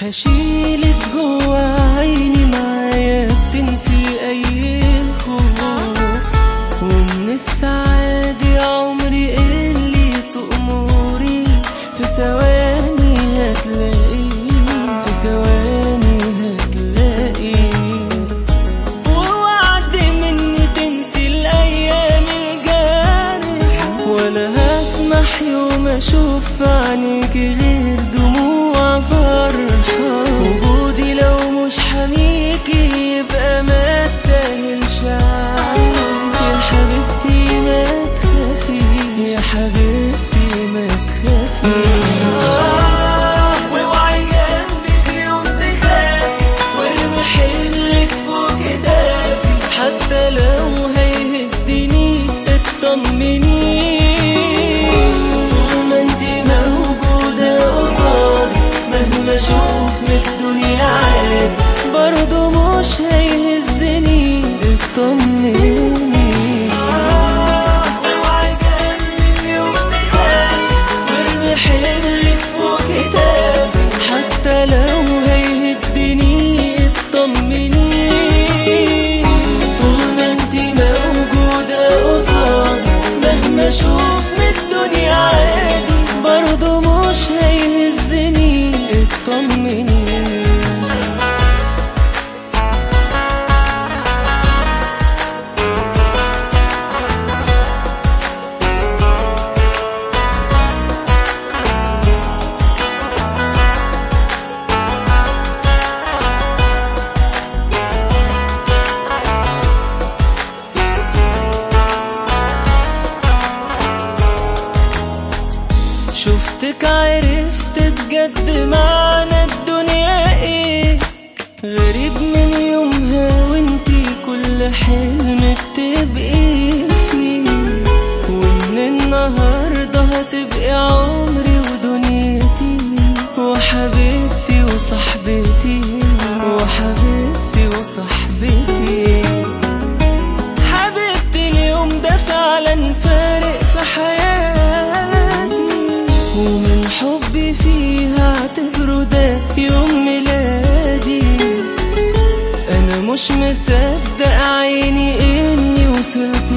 هشيلك جوا عيني معايا بتنسي اي خوف ومن السعادة يا عمري اللي تأمري في ثواني هتلاقي في ثواني هتلاقي ووعد مني تنسي الايام الجارح ولا هسمح يوم اشوف في عينيك غير دموع فرحة وجودي لو مش حميكي يبقى ما استاهلش عيش يا حبيبتي ما تخافي يا حبيبتي ما تخافي واوعي جنبك يوم تخافي وارمي حملك فوق كتافي حتى لو هيهدني اطمني طول ما انت موجودة قصادي مهما اشوف من الدنيا عادي برضه مش هيهزني اطمني اوعي جنبك يوم تخافي وارمي حملك فوق كتافي حتى لو هيهدني اطمني طول ما انت موجودة قصادي مهما اشوف من الدنيا عادي برضه مش هيهزني اطمني شفتك عرفت بجد معنى الدنيا ايه غريب من يومها وانتي كل حلم بتبقي فيه وان النهارده هتبقي عمري ودنيتي وحبيبتي وصاحبتي وحبيبتي وصاحبتي حبيبتي اليوم ده فعلا فارق في حياتي ومن حبي فيها اعتبره ده يوم ميلادي انا مش مصدق عيني اني وصلت